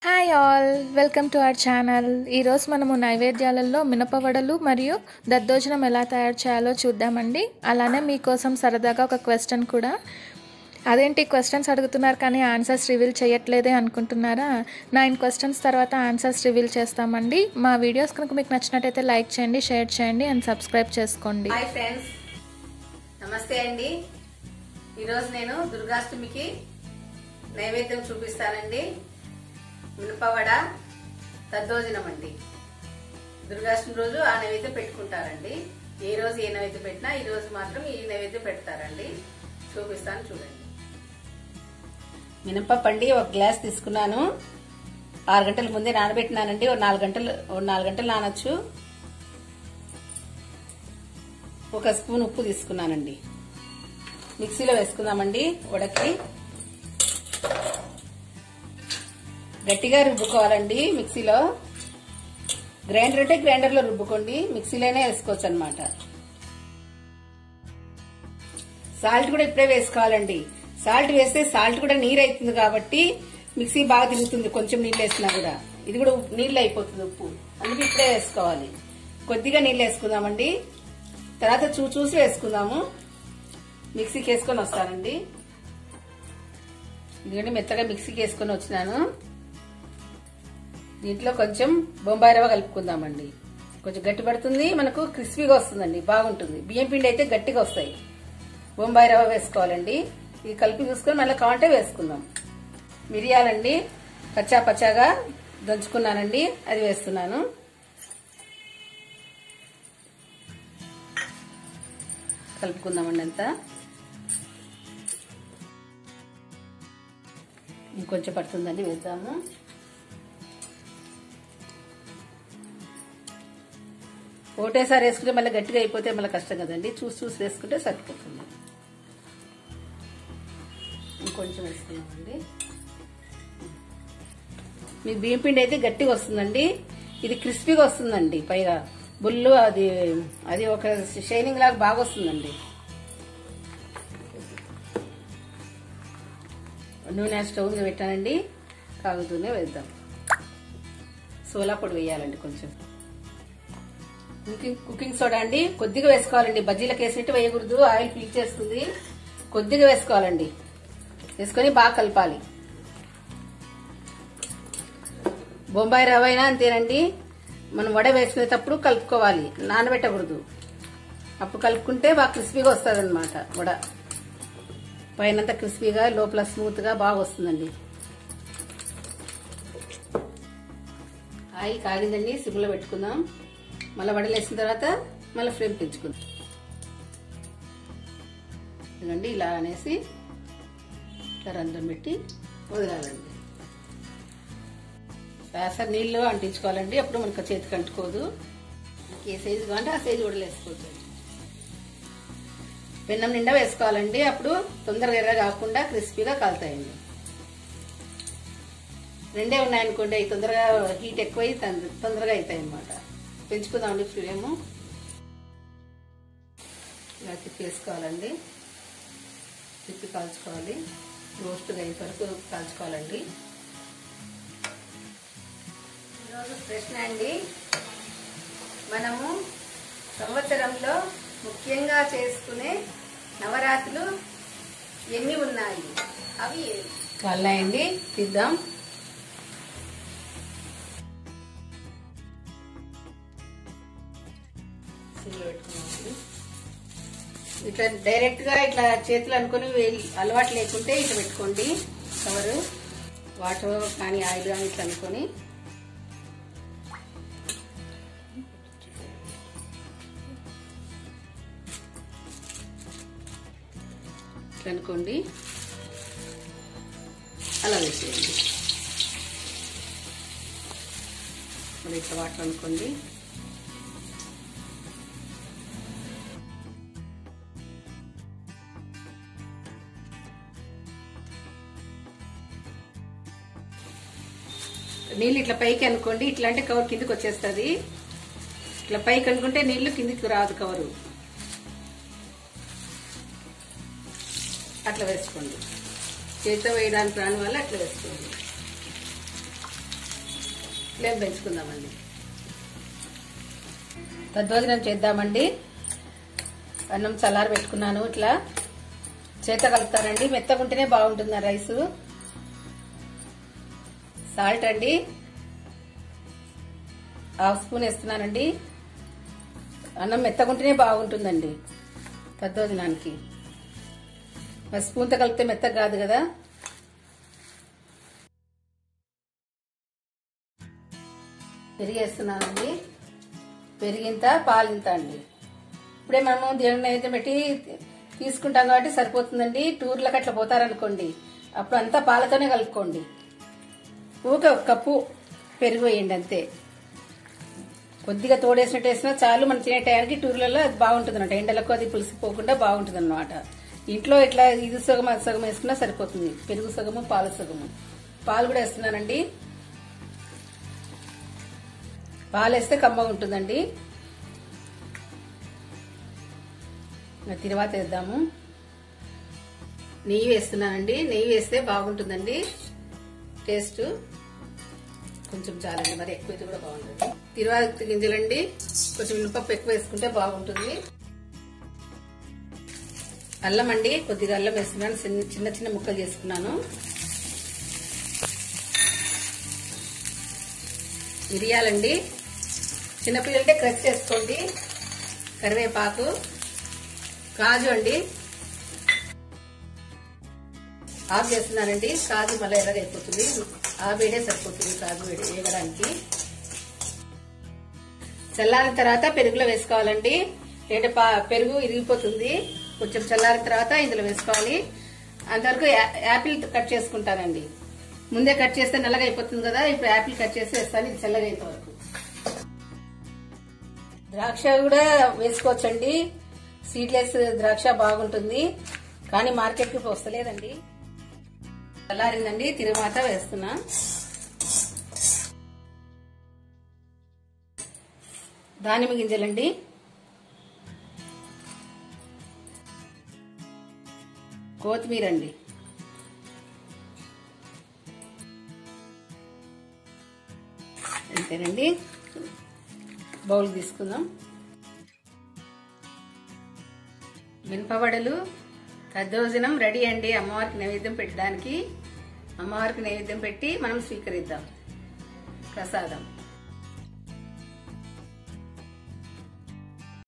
Hi all welcome to our channel ఈరోజు మనము నైవేద్యాలలో మినపవడలు మరియు దద్దోజనం ఎలా తయారు చేయాలో చూద్దామండి అలానే మీకోసం సరదాగా ఒక క్వశ్చన్ కూడా అదేంటి క్వశ్చన్స్ అడుగుతున్నారు కానీ ఆన్సర్స్ రివీల్ చేయట్లేదే అనుకుంటున్నారా నైన్ క్వశ్చన్స్ తర్వాత ఆన్సర్స్ రివీల్ చేస్తామండి మా వీడియోస్ కనుక మీకు నచ్చినట్టయితే లైక్ చేయండి షేర్ చేయండి అండ్ సబ్స్క్రైబ్ చేసుకోండి హాయ్ ఫ్రెండ్స్ నమస్తే అండి ఈరోజు నేను దుర్గాష్టమికి నైవేద్యం చూపిస్తానండి మినపవడ దద్దోజనం అండి దుర్గాష్టమి రోజు ఆ నైవేద్యం పెట్టుకుంటారండి ఏ రోజు ఏ నైవేద్యం పెట్టినా ఈ రోజు మాత్రం ఈ నైవేద్యం పెడతారండి చూపిస్తాను చూడండి మినపప్పండి ఒక గ్లాస్ తీసుకున్నాను ఆరు గంటల ముందే నానబెట్టినానండి ఒక నాలుగు గంటలు ఒక నాలుగు గంటలు నానొచ్చు ఒక స్పూన్ ఉప్పు తీసుకున్నానండి మిక్సీలో వేసుకుందామండి ఉడకి గట్టిగా రుబ్బుకోవాలండి మిక్సీలో గ్రైండర్ అంటే గ్రైండర్లో రుబ్బుకోండి మిక్సీలోనే వేసుకోవచ్చు అనమాట సాల్ట్ కూడా ఇప్పుడే వేసుకోవాలండి సాల్ట్ వేస్తే సాల్ట్ కూడా నీరు అవుతుంది కాబట్టి మిక్సీ బాగా తిరుగుతుంది కొంచెం నీళ్ళు వేసినా కూడా ఇది కూడా ఉప్పు- నీళ్ళు అయిపోతుంది ఉప్పు అందుకే ఇప్పుడే వేసుకోవాలి కొద్దిగా నీళ్ళు వేసుకుందామండి తర్వాత చూ చూసి వేసుకుందాము మిక్సీకి వేసుకొని వస్తానండి ఇదిగోండి మెత్తగా మిక్సీకి వేసుకొని వచ్చినాను దీంట్లో కొంచెం బొంబాయి రవ్వ కలుపుకుందామండి కొంచెం గట్టి పడుతుంది మనకు క్రిస్పీగా వస్తుందండి బాగుంటుంది బియ్యం పిండి అయితే గట్టిగా వస్తాయి బొంబాయి రవ్వ వేసుకోవాలండి ఇది కలిపి చూసుకొని మళ్ళీ కావంటే వేసుకుందాం మిరియాలండి పచ్చా పచ్చాగా దంచుకున్నానండి అది వేస్తున్నాను కలుపుకుందామండి అంతా ఇంకొంచెం పడుతుందండి వేద్దాము ఒకటేసారి వేసుకుంటే మళ్ళీ గట్టిగా అయిపోతే మళ్ళీ కష్టం కదండి చూసి చూసి వేసుకుంటే సరిపోతుంది ఇంకొంచెం వేసుకున్నామండి మీ బియ్యం పిండి అయితే గట్టిగా వస్తుందండి ఇది క్రిస్పీగా వస్తుందండి పైగా బుల్లు అది అది ఒక షైనింగ్ లాగా బాగా వస్తుందండి నూనె స్టవ్ మీద పెట్టానండి కాగుతూనే వేద్దాం సోలా పొడి వేయాలండి కొంచెం కుకింగ్ కుకింగ్ సోడా అండి కొద్దిగా వేసుకోవాలండి బజ్జీలకు వేసినట్టు వేయకూడదు ఆయిల్ పీల్చేస్తుంది కొద్దిగా వేసుకోవాలండి వేసుకొని బాగా కలపాలి బొంబాయి రవ్వ అయినా అంతేనండి మనం వడ వేసుకునేటప్పుడు కలుపుకోవాలి నానబెట్టకూడదు అప్పుడు కలుపుకుంటే బాగా క్రిస్పీగా వస్తుంది అనమాట వడ పైనంతా క్రిస్పీగా లోపల స్మూత్ గా బాగా వస్తుందండి ఆయిల్ కాగిందండి సిమ్లో పెట్టుకుందాం మళ్ళీ వడలు వేసిన తర్వాత మళ్ళీ ఫ్లేమ్ పెంచుకుందాం ఇదండి ఇలా అనేసి ఇట్లా రంధ్రం పెట్టి వదలాలండి సాసర్ నీళ్ళు అంటించుకోవాలండి అప్పుడు మనకు చేతికి అంటుకోదు మనకి ఏ సైజు కావాలంటే ఆ సైజు వడలు వేసుకోవచ్చు పెన్నం నిండా వేసుకోవాలండి అప్పుడు తొందరగా ఎర్ర కాకుండా క్రిస్పీగా కాలుతాయండి రెండే ఉన్నాయనుకోండి అవి తొందరగా హీట్ ఎక్కువై తొంద- తొందరగా అవుతాయి అన్నమాట పెంచుకుందామండి ఫ్లేము ఇలా తిప్పి వేసుకోవాలండి తిప్పి కాల్చుకోవాలి రోస్ట్గా అయ్యే వరకు కాల్చుకోవాలండి ఈరోజు ప్రశ్న అండి మనము సంవత్సరంలో ముఖ్యంగా చేసుకునే నవరాత్రులు ఎన్ని ఉన్నాయి అవి వాళ్ళండి తీద్దాం సిమ్లో పెట్టుకున్నామండి. ఇట్లా డైరెక్ట్ గా ఇట్లా చేతులు అనుకుని వేలి- అలవాటు లేకుంటే ఇట్లా పెట్టుకోండి కవరు వాటర్ కానీ ఆయిల్ కానీ ఇట్లా అనుకొని ఇట్లా అనుకోండి అలా వేసేయండి మరి ఇట్లా వాటర్ అనుకోండి నీళ్ళు ఇట్లా పైకి అనుకోండి ఇట్లా అంటే కవర్ కిందికి వచ్చేస్తుంది ఇట్లా పైకి అనుకుంటే నీళ్లు కిందికి రాదు కవరు అట్లా వేసుకోండి చేతితో వేయడానికి రాని వల్ల అట్లా వేసుకోండి ఫ్లేమ్ పెంచుకుందామండి దద్దోజనం చేద్దామండి అన్నం చల్లారి పెట్టుకున్నాను ఇట్లా చేత కలుపుతానండి మెత్తగా ఉంటేనే బాగుంటుంది ఆ రైసు సాల్ట్ అండి హాఫ్ స్పూన్ వేస్తున్నానండి అన్నం మెత్తగుంటేనే బాగుంటుందండి దద్దోజనానికి మరి స్పూన్తో కలిపితే మెత్తగా కాదు కదా పెరిగి వేస్తున్నానండి పెరిగింత పాలింత అండి ఇప్పుడే మనము దేవుని నైవేద్యం పెట్టి తీసుకుంటాం కాబట్టి సరిపోతుందండి టూర్లకు అట్లా పోతారనుకోండి అప్పుడు అంతా పాలతోనే కలుపుకోండి ఊక ఒక కప్పు పెరుగు వేయండి అంతే కొద్దిగా తోడేసినట్టు వేసినా చాలు మనం తినే టయానికి టూర్లలో అది బాగుంటుంది అనమాట ఎండలకు అది పులిసిపోకుండా బాగుంటుంది అనమాట ఇంట్లో ఇట్లా ఇది సగం అది సగం వేసుకున్నా సరిపోతుంది పెరుగు సగము పాలు సగము పాలు కూడా వేస్తున్నానండి పాలు వేస్తే కమ్మగా ఉంటుందండి ఇంకా తర్వాత వేద్దాము నెయ్యి వేస్తున్నానండి నెయ్యి వేస్తే బాగుంటుందండి టేస్ట్ కొంచెం చాలండి మరి ఎక్కువైతే కూడా బాగుంటుంది తిరువాత గింజలండి కొంచెం మినపప్పు ఎక్కువ వేసుకుంటే బాగుంటుంది అల్లం అండి కొద్దిగా అల్లం వేస్తున్నాను చిన్న చిన్న చిన్న ముక్కలు చేసుకున్నాను మిరియాలండి చిన్నపిల్లలంటే క్రష్ చేసుకోండి కరివేపాకు కాజు అండి ఆఫ్ చేస్తున్నానండి కాజు మళ్ళీ ఎర్రగా అయిపోతుంది ఆ వేడే సరిపోతుంది కాజు వేడి వేయడానికి చల్లారిన తర్వాత పెరుగులో వేసుకోవాలండి లేదంటే పా- పెరుగు ఇరిగిపోతుంది కొంచెం చల్లారిన తర్వాత ఇందులో వేసుకోవాలి అంతవరకు యా- యాపిల్ కట్ చేసుకుంటానండి ముందే కట్ చేస్తే నల్లగా అయిపోతుంది కదా ఇప్పుడు యాపిల్ కట్ చేసి వేస్తాను ఇది చల్లగా అయ్యేంత వరకు ద్రాక్ష కూడా వేసుకోవచ్చండి సీడ్లెస్ ద్రాక్ష బాగుంటుంది కానీ మార్కెట్కి ఇప్పుడు వస్తలేదండి చల్లారిందండి తిరువాత వేస్తున్నా దానిమ్మ గింజలండి కొత్తిమీర అండి అంతేనండి బౌల్ తీసుకుందాం మినపవడలు తద్దోజనం రెడీ అండి అమ్మవారికి నైవేద్యం పెట్టడానికి అమ్మవారికి నైవేద్యం పెట్టి మనం స్వీకరిద్దాం ప్రసాదం